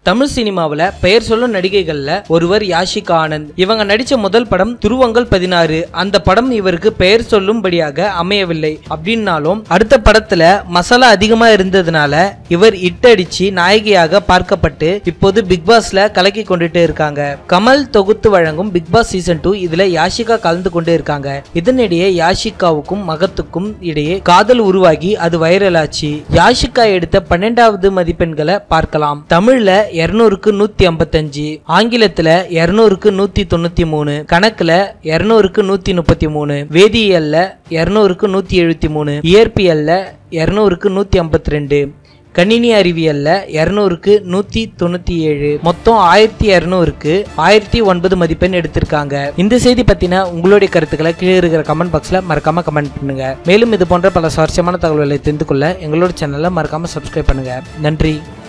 தமிழ் சினிமாவுல பெயர் சொல்லும் நடிகைகள்ல ஒருவர் யாஷிகா ஆனந்த் இவங்க நடிச்ச முதல் படம் துருவங்கள் பதினாறு அந்த படம் இவருக்கு பெயர் சொல்லும்படியாக அமையவில்லை அப்படின்னாலும் அடுத்த படத்துல மசாலா அதிகமா இருந்ததுனால இவர் இட்டடிச்சு நாயகியாக பார்க்கப்பட்டு இப்போது பிக் பாஸ்ல கலக்கி கொண்டுட்டு இருக்காங்க கமல் தொகுத்து வழங்கும் பிக் பாஸ் சீசன் டூ இதுல யாஷிகா கலந்து கொண்டு இருக்காங்க இதனிடையே யாஷிகாவுக்கும் மகத்துக்கும் இடையே காதல் உருவாகி அது வைரல் ஆச்சு யாஷிகா எடுத்த பன்னெண்டாவது மதிப்பெண்களை பார்க்கலாம் தமிழ்ல இருநூறுக்கு நூத்தி ஐம்பத்தஞ்சு ஆங்கிலத்துல இருநூறுக்கு நூத்தி தொண்ணூத்தி மூணு கணக்குல இருநூறுக்கு நூத்தி முப்பத்தி மூணு வேதியியல்ல இருநூறுக்கு நூத்தி எழுபத்தி மூணு இயற்பியல்ல இருநூறுக்கு நூத்தி ஐம்பத்தி ரெண்டு கணினி அறிவியல்ல இருநூறுக்கு நூத்தி தொண்ணூத்தி ஏழு மொத்தம் ஆயிரத்தி இருநூறுக்கு ஆயிரத்தி ஒன்பது மதிப்பெண் எடுத்திருக்காங்க இந்த செய்தி பத்தின உங்களுடைய கருத்துக்களை கீழே இருக்கிற கமெண்ட் பாக்ஸ்ல மறக்காம கமெண்ட் பண்ணுங்க மேலும் இது போன்ற பல சுவாரஸ்யமான தகவல்களை தெரிந்து கொள்ள எங்களோட சேனலை மறக்காம சப்ஸ்கிரைப் பண்ணுங்க நன்றி